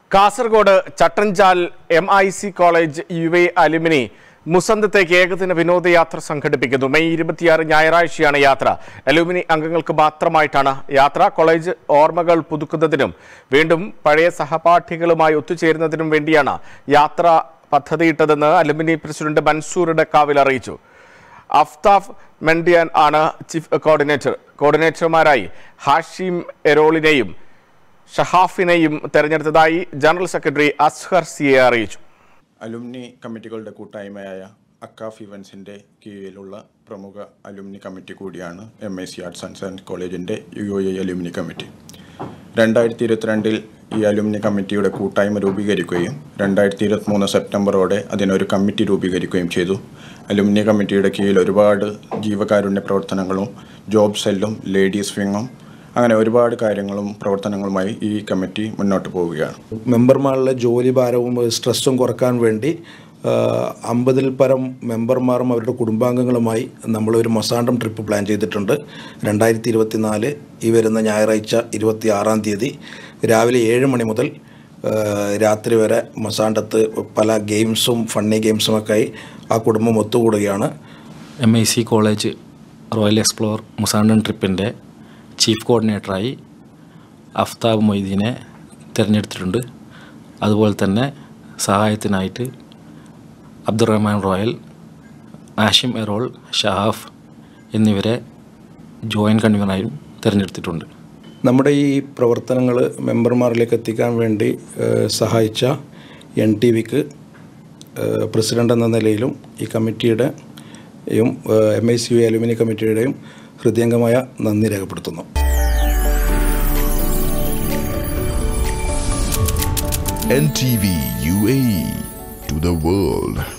Kasaragod Chattanchal M I C college U A alumni മുസന്തത്തേക്ക് ഏകദിന വിനോദയാത്ര സംഘടിപ്പിക്കുന്നു മെയ് ഇരുപത്തിയാറ് ഞായറാഴ്ചയാണ് യാത്ര അലുമിനി അംഗങ്ങൾക്ക് മാത്രമായിട്ടാണ് യാത്ര കോളേജ് ഓർമ്മകൾ പുതുക്കുന്നതിനും വീണ്ടും പഴയ സഹപാഠികളുമായി ഒത്തുചേരുന്നതിനും വേണ്ടിയാണ് യാത്ര പദ്ധതിയിട്ടതെന്ന് അലുമിനി പ്രസിഡന്റ് മൻസൂർ ഡക്കാവിൽ അറിയിച്ചു അഫ്താഫ് മെൻഡിയാൻ ആണ് ചീഫ് കോർഡിനേറ്റർ കോർഡിനേറ്റർമാരായി ഹാഷിം എറോളിനെയും ഷഹാഫിനെയും തെരഞ്ഞെടുത്തതായി ജനറൽ സെക്രട്ടറി അസ്ഹർ സിയെ അറിയിച്ചു അലുമിനി കമ്മിറ്റികളുടെ കൂട്ടായ്മയായ അക്കാഫ് ഇവൻസിൻ്റെ കീഴിലുള്ള പ്രമുഖ അലുമിനി കമ്മിറ്റി കൂടിയാണ് M I C arts and science കോളേജിൻ്റെ യു എ അലുമിനി കമ്മിറ്റി രണ്ടായിരത്തി ഇരുപത്തിരണ്ടിൽ ഈ അലുമിനി കമ്മിറ്റിയുടെ കൂട്ടായ്മ രൂപീകരിക്കുകയും രണ്ടായിരത്തി ഇരുപത്തിമൂന്ന് സെപ്റ്റംബറോടെ അതിനൊരു കമ്മിറ്റി രൂപീകരിക്കുകയും ചെയ്തു അലുമിനി കമ്മിറ്റിയുടെ കീഴിൽ ഒരുപാട് ജീവകാരുണ്യ പ്രവർത്തനങ്ങളും ജോബ് സെല്ലും ലേഡീസ് വിങ്ങും അങ്ങനെ ഒരുപാട് കാര്യങ്ങളും പ്രവർത്തനങ്ങളുമായി ഈ കമ്മിറ്റി മുന്നോട്ട് പോവുകയാണ് മെമ്പർമാരുടെ ജോലി ഭാരവും സ്ട്രെസ്സും കുറക്കാൻ വേണ്ടി ആ, അമ്പതിൽ പരം മെമ്പർമാരും അവരുടെ കുടുംബാംഗങ്ങളുമായി നമ്മളൊരു മൊസാണ്ടം ട്രിപ്പ് പ്ലാൻ ചെയ്തിട്ടുണ്ട് രണ്ടായിരത്തി ഇരുപത്തിനാല് ഈ വരുന്ന ഞായറാഴ്ച ഇരുപത്തി ആറാം തീയതി രാവിലെ ഏഴ് മണി മുതൽ ആ, രാത്രി വരെ മൊസാണ്ടത്ത് പല ഗെയിംസും ഫണ്ണി ഗെയിംസുമൊക്കെയായി ആ കുടുംബം ഒത്തുകൂടുകയാണ് M I C college royal explore Musandam ട്രിപ്പിൻ്റെ ചീഫ് കോർഡിനേറ്ററായി അഫ്താബ് മൊയ്തീനെ തിരഞ്ഞെടുത്തിട്ടുണ്ട് അതുപോലെ തന്നെ സഹായത്തിനായിട്ട് അബ്ദുറഹ്മാൻ റോയൽ ആഷിം എറോൾ ഷഹാഫ് എന്നിവരെ ജോയിൻറ്റ് കൺവീനറായും തിരഞ്ഞെടുത്തിട്ടുണ്ട് നമ്മുടെ ഈ പ്രവർത്തനങ്ങൾ മെമ്പർമാരിലേക്ക് എത്തിക്കാൻ വേണ്ടി ഏഹ്, സഹായിച്ച എൻ ടി വിക്ക് പ്രസിഡൻ്റ് എന്ന നിലയിലും ഈ കമ്മിറ്റിയുടെയും M I C U alumni കമ്മിറ്റിയുടെയും ഹൃദയംഗമായ നന്ദി രേഖപ്പെടുത്തുന്നു NTV UAE to the world.